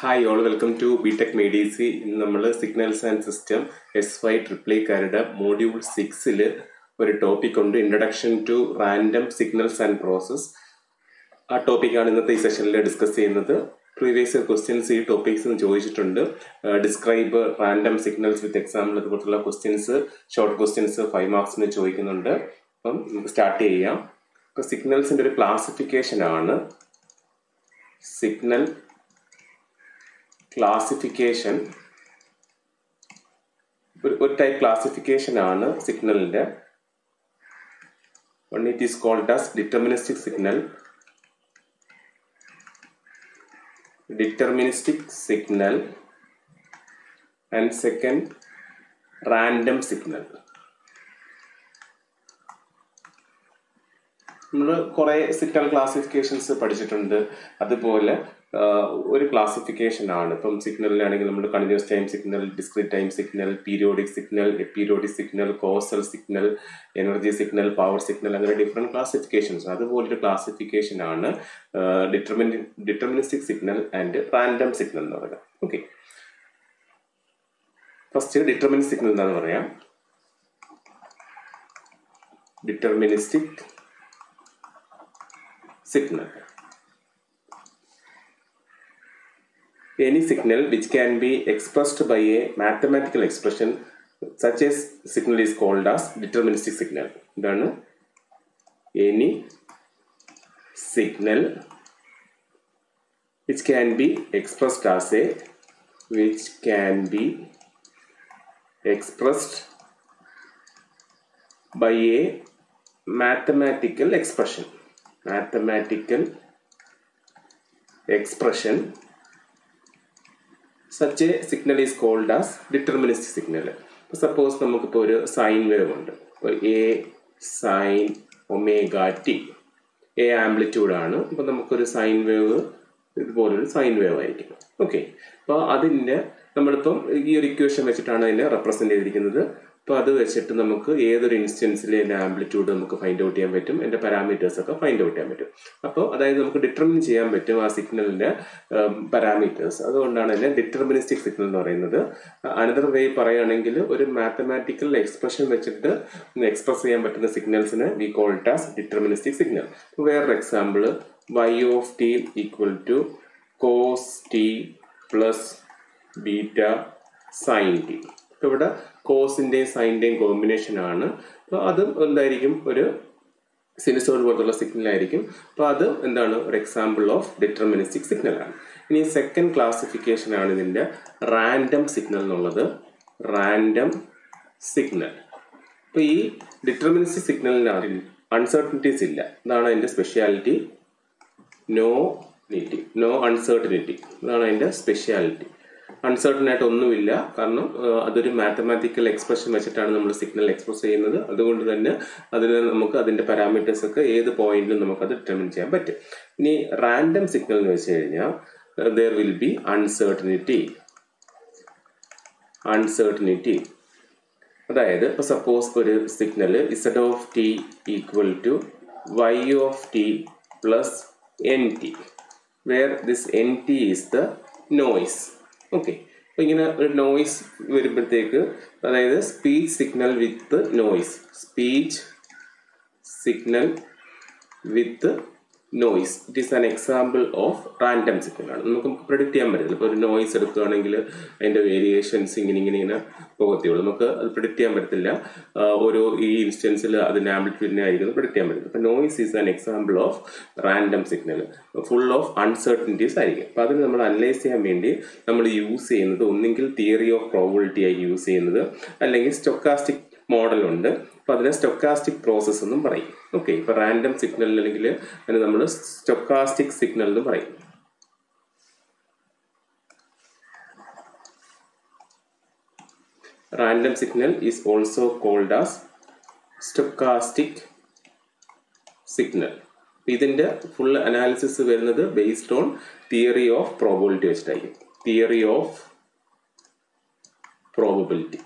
Hi all welcome to BTech മെഡിസി ഇന്ന് നമ്മൾ signals and system S Y ട്രിപ്ലിക്കാരുടെ മോഡ്യൂൾ സിക്സിൽ ഒരു ടോപ്പിക് ഉണ്ട് introduction to random signals and process ആ ടോപ്പിക്കാണ് ഇന്നത്തെ ഈ സെഷനിൽ ഡിസ്കസ് ചെയ്യുന്നത് പ്രീവിയസ് ക്വസ്റ്റ്യൻസ് ഈ ടോപ്പിക്സ് ചോദിച്ചിട്ടുണ്ട് describe random signals with example അതുപോലുള്ള ക്വസ്റ്റ്യൻസ് ഷോർട്ട് ക്വസ്റ്റ്യൻസ് ഫൈവ് മാർക്സിന് ചോദിക്കുന്നുണ്ട് അപ്പം നമുക്ക് സ്റ്റാർട്ട് ചെയ്യാം ഇപ്പം സിഗ്നൽസിൻ്റെ ഒരു ക്ലാസിഫിക്കേഷൻ ആണ് സിഗ്നൽ ക്ലാസിഫിക്കേഷൻ ഒരു ഒരു ടൈപ്പ് ക്ലാസിഫിക്കേഷൻ ആണ് സിഗ്നലിന്റെ one it is called as deterministic signal deterministic signal and second random signal നമ്മൾ കുറെ സിഗ്നൽ ക്ലാസിഫിക്കേഷൻസ് പഠിച്ചിട്ടുണ്ട് അതുപോലെ ഒരു ക്ലാസിഫിക്കേഷൻ ആണ് ഇപ്പം സിഗ്നലിലാണെങ്കിൽ നമ്മൾ continuous time signal discrete time signal periodic signal aperiodic signal causal signal energy signal power signal അങ്ങനെ ഡിഫറെൻറ്റ് ക്ലാസിഫിക്കേഷൻസ് അതുപോലൊരു ക്ലാസിഫിക്കേഷൻ ആണ് ഡിറ്റർമിനി deterministic signal and random signal എന്ന് പറയുന്നത് ഓക്കെ ഫസ്റ്റ് ഡിറ്റർമിനിസ്റ്റിക് സിഗ്നൽ എന്താണെന്ന് പറയാം deterministic signal. Any signal which can be expressed by a mathematical expression such as signal is called as deterministic signal. ഇതാണ് any signal which can be expressed as a which can be expressed by a mathematical expression mathematical expression such a signal is called as deterministic signal suppose നമുക്കിപ്പോൾ ഒരു sine wave ഉണ്ട് ഇപ്പോൾ A sine omega T A amplitude ആണ് അപ്പോൾ നമുക്കൊരു sine wave ഇതുപോലൊരു sine wave ആയിരിക്കും okay അപ്പോൾ അതിൻ്റെ നമ്മളിപ്പം ഈ ഒരു ഇക്വേഷൻ വെച്ചിട്ടാണ് അതിനെ റെപ്രസെൻ്റ് ചെയ്തിരിക്കുന്നത് അപ്പോൾ അത് വെച്ചിട്ട് നമുക്ക് ഏതൊരു ഇൻസ്റ്റൻസിലെ എൻ്റെ ആംപ്ലിറ്റ്യൂഡ് നമുക്ക് ഫൈൻഡ് ഔട്ട് ചെയ്യാൻ പറ്റും എൻ്റെ പാരാമീറ്റേഴ്സ് ഒക്കെ ഫൈൻഡ് ഔട്ട് ചെയ്യാൻ പറ്റും അപ്പോൾ അതായത് നമുക്ക് ഡിറ്റർമിൻ ചെയ്യാൻ പറ്റും ആ സിഗ്നലിൻ്റെ പാരാമീറ്റേഴ്സ് അതുകൊണ്ടാണ് അതിനെ ഡിറ്റർമിനിസ്റ്റിക് സിഗ്നൽ എന്ന് പറയുന്നത് അനദർ വേ പറയുകയാണെങ്കിൽ ഒരു മാത്തമാറ്റിക്കൽ എക്സ്പ്രഷൻ വെച്ചിട്ട് എക്സ്പ്രസ് ചെയ്യാൻ പറ്റുന്ന സിഗ്നൽസിന് we call it as deterministic signal വേറൊരു example Y of T equal to cos T plus beta sine T ഇവിടെ കോസിന്റെയും സൈനിന്റെയും കോമ്പിനേഷൻ ആണ് അപ്പോൾ അതും എന്തായിരിക്കും ഒരു സിനിസോഡ് പോലത്തുള്ള സിഗ്നൽ ആയിരിക്കും അപ്പോൾ അത് എന്താണ് ഒരു എക്സാമ്പിൾ ഓഫ് ഡിറ്റർമിനിസ്റ്റിക് സിഗ്നൽ ആണ് ഇനി സെക്കൻഡ് ക്ലാസിഫിക്കേഷൻ ആണ് ഇതിന്റെ റാൻഡം സിഗ്നൽ എന്നുള്ളത് റാൻഡം സിഗ്നൽ അപ്പോൾ ഈ ഡിറ്റർമിനിസ്റ്റിക് സിഗ്നലിനാണ് അൺസർട്ടനിറ്റീസ് ഇല്ല അതാണ് അതിന്റെ സ്പെഷ്യാലിറ്റി നോ നിറ്റി നോ അൺസർട്ടനിറ്റി അതാണ് അതിന്റെ സ്പെഷ്യാലിറ്റി അൺസർട്ടൺ ആയിട്ട് ഒന്നുമില്ല കാരണം അതൊരു മാത്തമാറ്റിക്കൽ എക്സ്പ്രഷൻ വെച്ചിട്ടാണ് നമ്മൾ സിഗ്നൽ എക്സ്പ്രസ് ചെയ്യുന്നത് അതുകൊണ്ട് തന്നെ അതിന് നമുക്ക് അതിന്റെ പാരാമീറ്റേഴ്സ് ഒക്കെ ഏത് പോയിന്റിലും നമുക്ക് അത് ഡിറ്റർമിൻ ചെയ്യാൻ പറ്റും ഇനി റാൻഡം സിഗ്നൽ എന്ന് വെച്ച് കഴിഞ്ഞാൽ there will be uncertainty uncertainty അതായത് ഇപ്പൊ സപ്പോസ് ഒരു signal Z of T equal to Y of T plus N T where this N T is the noise okay അപ്പൊ ഇങ്ങനെ ഒരു നോയ്സ് വരുമ്പോഴത്തേക്ക് അതായത് speech signal with noise speech signal with noise it is an example of random signal ആണ് നമുക്ക് predict ചെയ്യാൻ പറ്റില്ല ഇപ്പോൾ ഒരു നോയ്സ് എടുക്കുകയാണെങ്കിൽ അതിന്റെ വേരിയേഷൻസ് ഇങ്ങനെ ഇങ്ങനെ ഇങ്ങനെ പോകത്തേയുള്ളൂ നമുക്ക് അത് പ്രിഡിക്റ്റ് ചെയ്യാൻ പറ്റത്തില്ല ഓരോ ഈ ഇൻസ്റ്റൻസിൽ അതിന്റെ ആംപ്ലിറ്റ്യൂഡിനെ ആയിരിക്കും പ്രിഡിക്റ്റ് ചെയ്യാൻ പറ്റില്ല അപ്പോൾ noise is an example of random signal full of uncertainties ആയിരിക്കും അപ്പോൾ അതിന് നമ്മൾ അനലൈസ് ചെയ്യാൻ വേണ്ടി നമ്മൾ യൂസ് ചെയ്യുന്നത് ഒന്നെങ്കിൽ തിയറി ഓഫ് പ്രോബിലിറ്റി ആയി യൂസ് ചെയ്യുന്നത് അല്ലെങ്കിൽ സ്റ്റൊക്കാസ്റ്റിക് മോഡൽ ഉണ്ട് അപ്പൊ അതിനെ സ്റ്റൊക്കാസ്റ്റിക് പ്രോസസ് എന്നും പറയും ഓക്കെ ഇപ്പൊ റാൻഡം സിഗ്നൽ അല്ലെങ്കിൽ അതിന് നമ്മൾ സ്റ്റൊക്കാസ്റ്റിക് സിഗ്നൽ എന്ന് പറയും random signal is also called as stochastic signal ഇതിന്റെ ഫുൾ അനാലിസിസ് വരുന്നത് based on theory of probability വെച്ചിട്ടായിരിക്കും തിയറി ഓഫ് പ്രോബിലിറ്റി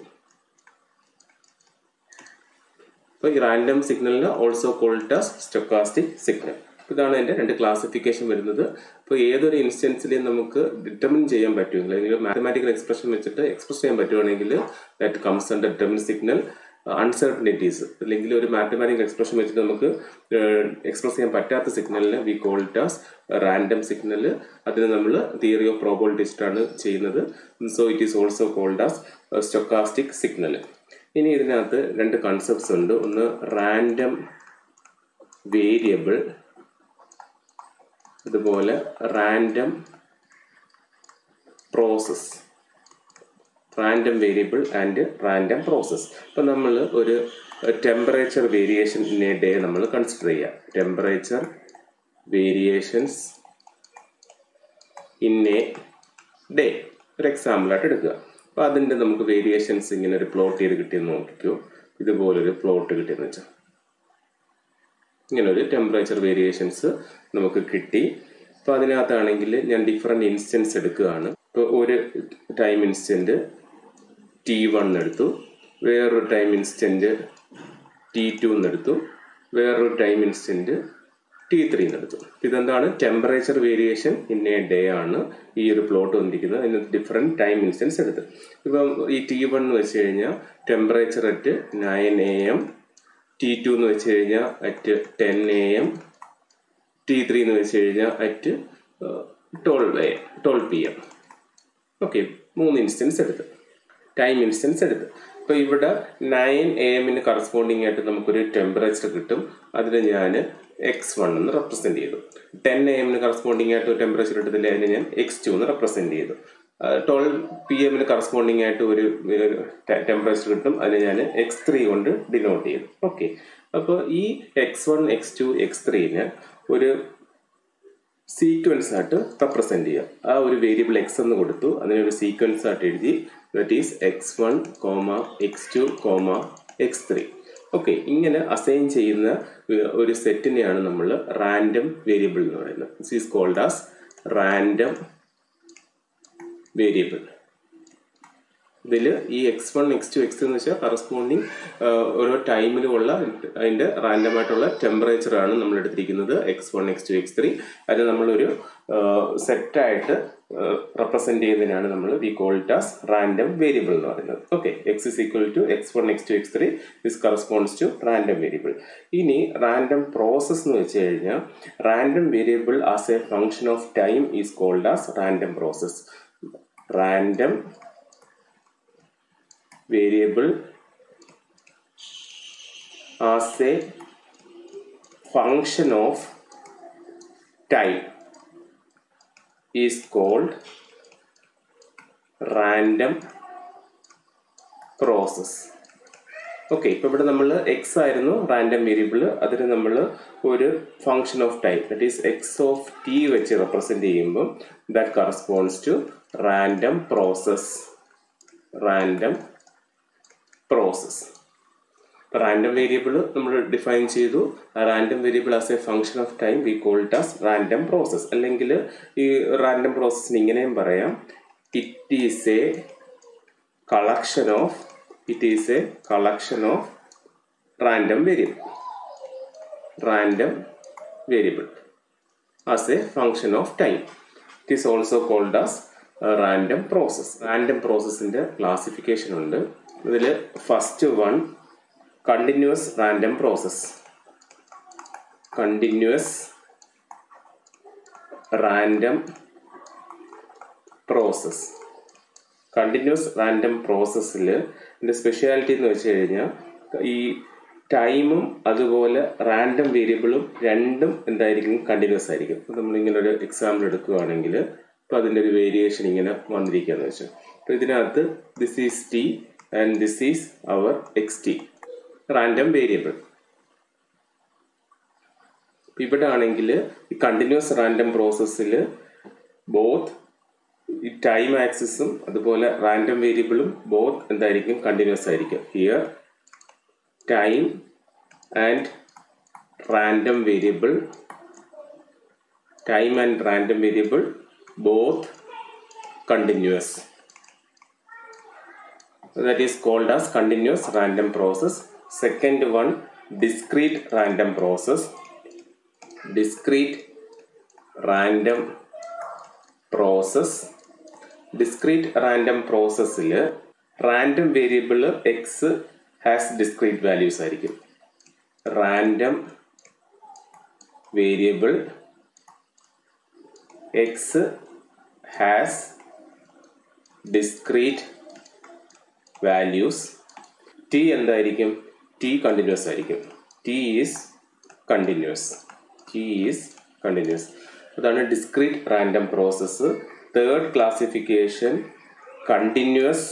അപ്പോൾ ഈ റാൻഡം സിഗ്നലിന് also called as stochastic signal ഇതാണ് എൻ്റെ രണ്ട് ക്ലാസിഫിക്കേഷൻ വരുന്നത് അപ്പോൾ ഏതൊരു ഇൻസ്റ്റൻസിലും നമുക്ക് ഡിറ്റർമിൻ ചെയ്യാൻ പറ്റുമെങ്കിൽ അല്ലെങ്കിൽ മാത്തമാറ്റിക്കൽ എക്സ്പ്രഷൻ വെച്ചിട്ട് എക്സ്പ്രസ് ചെയ്യാൻ പറ്റുവാണെങ്കിൽ that comes under deterministic signal uncertainties അല്ലെങ്കിൽ ഒരു മാത്തമാറ്റിക്കൽ എക്സ്പ്രഷൻ വെച്ചിട്ട് നമുക്ക് എക്സ്പ്രസ് ചെയ്യാൻ പറ്റാത്ത സിഗ്നലിന് we call it as random signal അതിന് നമ്മൾ തിയറി ഓഫ് പ്രോബിലിറ്റി ആണ് ചെയ്യുന്നത് so it is also called as stochastic signal ഇനി ഇതിനകത്ത് രണ്ട് കൺസെപ്റ്റ്സ് ഉണ്ട് ഒന്ന് റാൻഡം വേരിയബിൾ അതുപോലെ random process random variable and random process ഇപ്പം നമ്മൾ ഒരു temperature variation in a day നമ്മൾ കൺസിഡർ ചെയ്യുക temperature variations in a day ഒരു എക്സാമ്പിളായിട്ട് എടുക്കുക അപ്പോൾ അതിൻ്റെ നമുക്ക് വേരിയേഷൻസ് ഇങ്ങനെ ഒരു പ്ലോട്ട് ചെയ്ത് കിട്ടിയെന്ന് നോക്കിക്കോ ഇതുപോലൊരു പ്ലോട്ട് കിട്ടിയെന്ന് വെച്ചാൽ ഇങ്ങനെ ഒരു ടെമ്പറേച്ചർ വേരിയേഷൻസ് നമുക്ക് കിട്ടി അപ്പോൾ അതിനകത്താണെങ്കിൽ ഞാൻ ഡിഫറെൻറ്റ് ഇൻസ്റ്റൻസ് എടുക്കുകയാണ് ഇപ്പോൾ ഒരു ടൈം ഇൻസ്റ്റൻറ്റ് ടി വൺ എടുത്തു വേറൊരു ടൈം ഇൻസ്റ്റൻറ്റ് ടി ടു എന്നെടുത്തു വേറൊരു ടൈം ഇൻസ്റ്റൻറ്റ് ടി ത്രീ എന്നെടുത്തു ഇതെന്താണ് temperature variation in a day ആണ് ഈ ഒരു പ്ലോട്ട് വന്നിരിക്കുന്നത് അതിന് ഡിഫറെൻറ്റ് ടൈം ഇൻസ്റ്റൻസ് എടുത്ത് ഇപ്പം ഈ ടി വൺ എന്ന് വെച്ച് കഴിഞ്ഞാൽ temperature at nine A M T two എന്ന് വെച്ച് കഴിഞ്ഞാൽ at ten A M T three എന്ന് വെച്ച് കഴിഞ്ഞാൽ at twelve A twelve P M okay മൂന്ന് ഇൻസ്റ്റൻസ് എടുത്ത് ടൈം ഇൻസ്റ്റൻസ് എടുത്ത് ഇപ്പോൾ ഇവിടെ നയൻ എ എമ്മിന് കറസ്പോണ്ടിങ് ആയിട്ട് നമുക്കൊരു ടെമ്പറേച്ചർ കിട്ടും അതിന് ഞാൻ എക്സ് വൺ എന്ന് റെപ്രസെൻറ്റ് ചെയ്തു ടെൻ എ എമ്മിന് കറസ്പോണ്ടിങ് ആയിട്ട് ഒരു ടെമ്പറേച്ചർ എടുത്തില്ല അതിന് ഞാൻ എക്സ് ടു എന്ന് റെപ്രസെൻറ്റ് ചെയ്തു ട്വൽവ് പി എമ്മിന് കറസ്പോണ്ടിങ് ആയിട്ട് ഒരു ടെമ്പറേച്ചർ കിട്ടും അതിന് ഞാൻ എക്സ് ത്രീ കൊണ്ട് ഡിനോട്ട് ചെയ്തു ഓക്കെ അപ്പോൾ ഈ X one X two X ത്രീന് ഒരു സീക്വൻസ് ആയിട്ട് റെപ്രസെന്റ് ചെയ്യുക ആ ഒരു വേരിയബിൾ എക്സ് എന്ന് കൊടുത്തു അതിനെ ഒരു സീക്വൻസ് ആയിട്ട് എഴുതി that is X one comma X two comma X three okay ഇങ്ങനെ അസൈൻ ചെയ്യുന്ന ഒരു സെറ്റിനെയാണ് നമ്മൾ റാൻഡം വേരിയബിൾ എന്ന് പറയുന്നത് this is called as random variable ഇതിൽ ഈ X one X two X എന്ന് വെച്ചാൽ കറസ്പോണ്ടിങ് ഓരോ ടൈമിലുമുള്ള അതിൻ്റെ റാൻഡം ആയിട്ടുള്ള ടെമ്പറേച്ചർ ആണ് നമ്മൾ എടുത്തിരിക്കുന്നത് X one X two X three അത് നമ്മളൊരു സെറ്റായിട്ട് റെപ്രസെന്റ് ചെയ്യുന്നതിനാണ് നമ്മൾ we called as random variable എന്ന് പറയുന്നത് okay X is equal to X one X two X three this corresponds to random variable ഇനി റാൻഡം പ്രോസസ് എന്ന് വെച്ച് കഴിഞ്ഞാൽ random variable as a function of time is called as random process random variable as a function of time is called random process okay ഇപ്പൊ ഇവിടെ നമ്മൾ X ആയിരുന്നു random variable അതിന് നമ്മൾ ഒരു function of time that is X of T വെച്ച് represent ചെയ്യുമ്പോൾ that corresponds to random process random process random variable നമ്മൾ ഡിഫൈൻ ചെയ്തു random variable as a function of time we call it as random process അല്ലെങ്കിൽ ഈ random പ്രോസസ്സിന് ഇങ്ങനെയും പറയാം it is a collection of it is a collection of random variable random variable as a function of time it is also called as random process random പ്രോസസ്സിന്റെ classification ഉണ്ട് ഇതിൽ first one continuous random process continuous random process continuous random പ്രോസസ്സിൽ ഇതിൻ്റെ speciality എന്ന് വെച്ച് കഴിഞ്ഞാൽ ഈ ടൈമും അതുപോലെ റാൻഡം വേരിയബിളും രണ്ടും എന്തായിരിക്കും കണ്ടിന്യൂസ് ആയിരിക്കും അപ്പോൾ നമ്മളിങ്ങനെ ഒരു എക്സാമ്പിൾ എടുക്കുകയാണെങ്കിൽ അപ്പോൾ അതിൻ്റെ ഒരു വേരിയേഷൻ ഇങ്ങനെ വന്നിരിക്കുകയെന്ന് വെച്ചാൽ അപ്പോൾ ഇതിനകത്ത് this is T and this is our X T random variable ഇവിടെ ആണെങ്കിൽ ഈ കണ്ടിന്യൂസ് റാൻഡം പ്രോസസ്സിൽ ബോത്ത് ഈ ടൈം ആക്സിസും അതുപോലെ റാൻഡം വേരിയബിളും ബോത്ത് എന്തായിരിക്കും കണ്ടിന്യൂസ് ആയിരിക്കും here time and random variable time and random variable both continuous that is called as continuous random process second one discrete random process discrete random process discrete random പ്രോസസ്സിൽ random variable X has discrete values ആയിരിക്കും random variable X has discrete values T എന്തായിരിക്കും T continuous ആയിരിക്കും T is continuous T is continuous അതാണ് discrete random process third classification continuous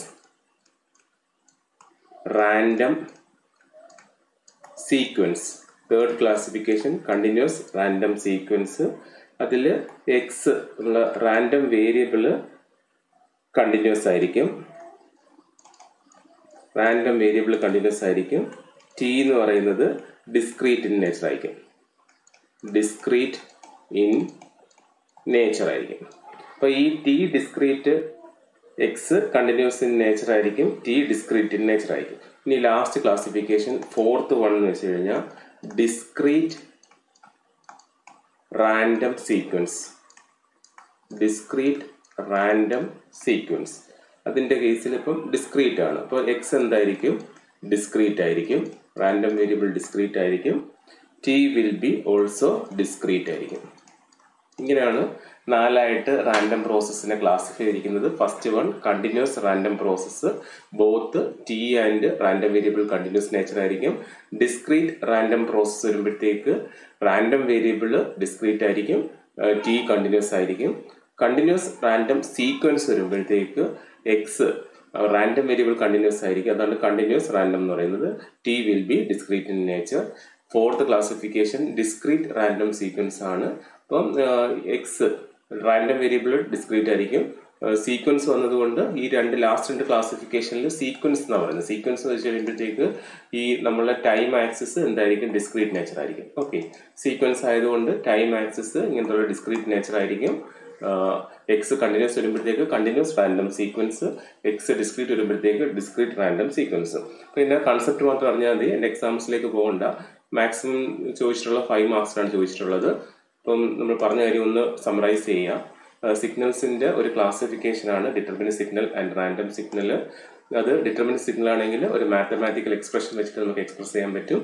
random sequence third classification continuous random sequence അതിൽ X ഉള്ള random variable continuous ആയിരിക്കും random variable continuous ആയിരിക്കും T എന്ന് പറയുന്നത് discrete in nature ആയിരിക്കും discrete in nature ആയിരിക്കും അപ്പോൾ ഈ T discrete X continuous in nature ആയിരിക്കും ടി ഡിസ്ക്രീറ്റ് ഇൻ നേച്ചർ ആയിരിക്കും ഇനി ലാസ്റ്റ് ക്ലാസിഫിക്കേഷൻ ഫോർത്ത് വൺ എന്ന് വെച്ച് കഴിഞ്ഞാൽ discrete random sequence discrete random sequence അതിൻ്റെ കേസിൽ ഇപ്പം ഡിസ്ക്രീറ്റ് ആണ് അപ്പോൾ എക്സ് എന്തായിരിക്കും ഡിസ്ക്രീറ്റ് ആയിരിക്കും റാൻഡം വേരിയബിൾ ഡിസ്ക്രീറ്റ് ആയിരിക്കും T will be also discrete ആയിരിക്കും ഇങ്ങനെയാണ് നാലായിട്ട് റാൻഡം പ്രോസസ്സിനെ ക്ലാസിഫൈ ചെയ്തിരിക്കുന്നത് first one continuous random process both T and random variable continuous nature ആയിരിക്കും ഡിസ്ക്രീറ്റ് റാൻഡം പ്രോസസ്സ് വരുമ്പോഴത്തേക്ക് റാൻഡം വേരിയബിൾ ഡിസ്ക്രീറ്റ് ആയിരിക്കും ടി കണ്ടിന്യൂസ് ആയിരിക്കും കണ്ടിന്യൂസ് റാൻഡം സീക്വൻസ് വരുമ്പോഴത്തേക്ക് എക്സ് റാൻഡം വേരിയബിൾ കണ്ടിന്യൂസ് ആയിരിക്കും അതാണ് കണ്ടിന്യൂസ് റാൻഡം എന്ന് പറയുന്നത് T will be discrete in nature fourth classification discrete random sequence ആണ് അപ്പം എക്സ് റാൻഡം വേരിയബിൾ ഡിസ്ക്രീറ്റ് ആയിരിക്കും സീക്വൻസ് വന്നതുകൊണ്ട് ഈ രണ്ട് ലാസ്റ്റ് രണ്ട് ക്ലാസിഫിക്കേഷനിൽ സീക്വൻസ് എന്നാണ് പറയുന്നത് സീക്വൻസ് എന്ന് വെച്ച് കഴിയുമ്പോഴത്തേക്ക് ഈ നമ്മളെ ടൈം ആക്സിസ് എന്തായിരിക്കും ഡിസ്ക്രീറ്റ് നേച്ചർ ആയിരിക്കും ഓക്കെ സീക്വൻസ് ആയതുകൊണ്ട് ടൈം ആക്സിസ് ഇങ്ങനത്തെ ഡിസ്ക്രീറ്റ് നേച്ചർ ആയിരിക്കും എക്സ് കണ്ടിന്യൂസ് വരുമ്പോഴത്തേക്ക് continuous random sequence X discrete വരുമ്പോഴത്തേക്ക് ഡിസ്ക്രീറ്റ് റാൻഡം സീക്വൻസ് പിന്നെ കൺസെപ്റ്റ് മാത്രം അറിഞ്ഞാൽ മതി എൻ്റെ എക്സാംസിലേക്ക് പോകണ്ട മാക്സിമം ചോദിച്ചിട്ടുള്ള ഫൈവ് മാർക്സിനാണ് ചോദിച്ചിട്ടുള്ളത് അപ്പം നമ്മൾ പറഞ്ഞ കാര്യം ഒന്ന് സമറൈസ് ചെയ്യാം സിഗ്നൽസിൻ്റെ ഒരു ക്ലാസിഫിക്കേഷൻ ആണ് deterministic signal and random signal അത് ഡിറ്റർമിനസ് സിഗ്നൽ ആണെങ്കിൽ ഒരു മാത്തമാറ്റിക്കൽ എക്സ്പ്രഷൻ വെച്ചിട്ട് നമുക്ക് എക്സ്പ്രസ് ചെയ്യാൻ പറ്റും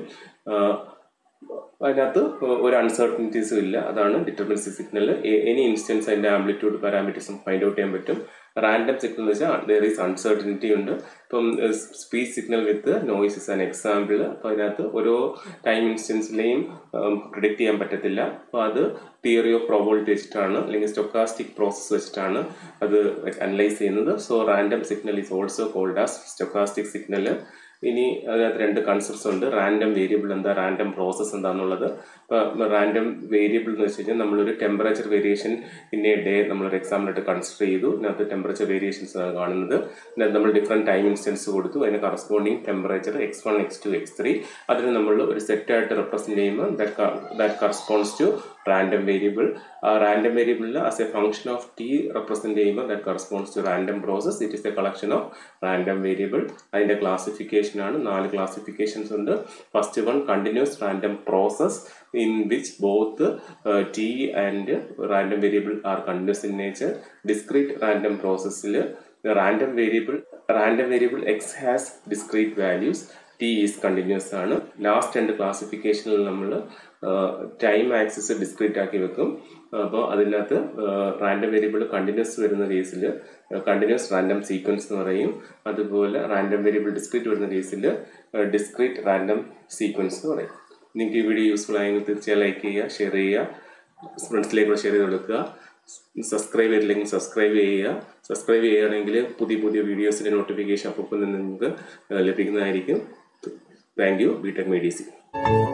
അതിനകത്ത് ഒരു അൺസർട്ടനിറ്റീസും ഇല്ല അതാണ് ഡിറ്റർമിനസി സിഗ്നൽ എനി ഇൻസ്റ്റൻസ് അതിൻ്റെ ആംപ്ലിറ്റ്യൂഡ് പാരാമീറ്റേഴ്സും ഫൈൻഡ് ഔട്ട് ചെയ്യാൻ പറ്റും റാൻഡം സിഗ്നൽ എന്ന് വെച്ചാൽ ദർ ഈസ് അൺസർട്ടനിറ്റി ഉണ്ട് ഇപ്പം speech signal with noise is an example അപ്പോൾ അതിനകത്ത് ഓരോ ടൈം ഇൻസ്റ്റൻസിലെയും പ്രിഡിക്റ്റ് ചെയ്യാൻ പറ്റത്തില്ല അപ്പോൾ അത് തിയറി ഓഫ് പ്രോബിലിറ്റി വെച്ചിട്ടാണ് അല്ലെങ്കിൽ സ്റ്റൊക്കാസ്റ്റിക് പ്രോസസ് വെച്ചിട്ടാണ് അത് അനലൈസ് ചെയ്യുന്നത് so random signal is also called as stochastic signal ഇനി അതിനകത്ത് രണ്ട് കൺസെപ്റ്റ്സ് ഉണ്ട് റാൻഡം വേരിയബിൾ എന്താ റാൻഡം പ്രോസസ്സ് എന്താണെന്നുള്ളത് ഇപ്പോൾ റാൻഡം വേരിയബിൾ എന്ന് വെച്ച് കഴിഞ്ഞാൽ നമ്മളൊരു ടെമ്പറേച്ചർ വേരിയേഷൻ ഇന്ന ഡേ നമ്മളൊരു എക്സാമ്പിളായിട്ട് കൺസിഡർ ചെയ്തു ഇതിനകത്ത് ടെമ്പറേച്ചർ വേരിയേഷൻസ് ആണ് കാണുന്നത് ഇതിനകത്ത് നമ്മൾ ഡിഫറെൻറ്റ് ടൈം ഇൻസ്റ്റൻസ് കൊടുത്തു അതിന് corresponding temperature x one X two X three അതിന് നമ്മൾ ഒരു സെറ്റായിട്ട് റെപ്രസെൻറ്റ് ചെയ്യുമ്പോൾ that corresponds to random variable ആ റാൻഡം വേരിയബിളിൽ as a function of t represent ചെയ്യുമ്പോൾ that corresponds to random process it is a collection of random variable അതിൻ്റെ classification ആണ് നാല് ക്ലാസിഫിക്കേഷൻസ് ഉണ്ട് first one continuous random process in which both T and random variable are continuous in nature discrete random പ്രോസസ്സിൽ random variable random variable X has discrete values t is continuous ആണ് last രണ്ട് ക്ലാസിഫിക്കേഷനിൽ നമ്മൾ time axis discrete ആക്കി വെക്കും അപ്പോൾ അതിനകത്ത് random variable continuous വരുന്ന കേസിൽ കണ്ടിന്യൂസ് റാൻഡം സീക്വൻസ് എന്ന് പറയും അതുപോലെ റാൻഡം വേരിയബിൾ ഡിസ്ക്രീറ്റ് വരുന്ന കേസിൽ ഡിസ്ക്രീറ്റ് റാൻഡം സീക്വൻസ് എന്ന് പറയും നിങ്ങൾക്ക് ഈ വീഡിയോ യൂസ്ഫുൾ ആയെങ്കിൽ തീർച്ചയായും ലൈക്ക് ചെയ്യുക ഷെയർ ചെയ്യുക ഫ്രണ്ട്സിലേക്ക് ഷെയർ ചെയ്ത് കൊടുക്കുക സബ്സ്ക്രൈബ് ചെയ്തില്ലെങ്കിൽ സബ്സ്ക്രൈബ് ചെയ്യുക സബ്സ്ക്രൈബ് ചെയ്യുകയാണെങ്കിൽ പുതിയ പുതിയ വീഡിയോസിൻ്റെ നോട്ടിഫിക്കേഷൻ അപ്പം നിങ്ങൾക്ക് ലഭിക്കുന്നതായിരിക്കും thank you B tech Medici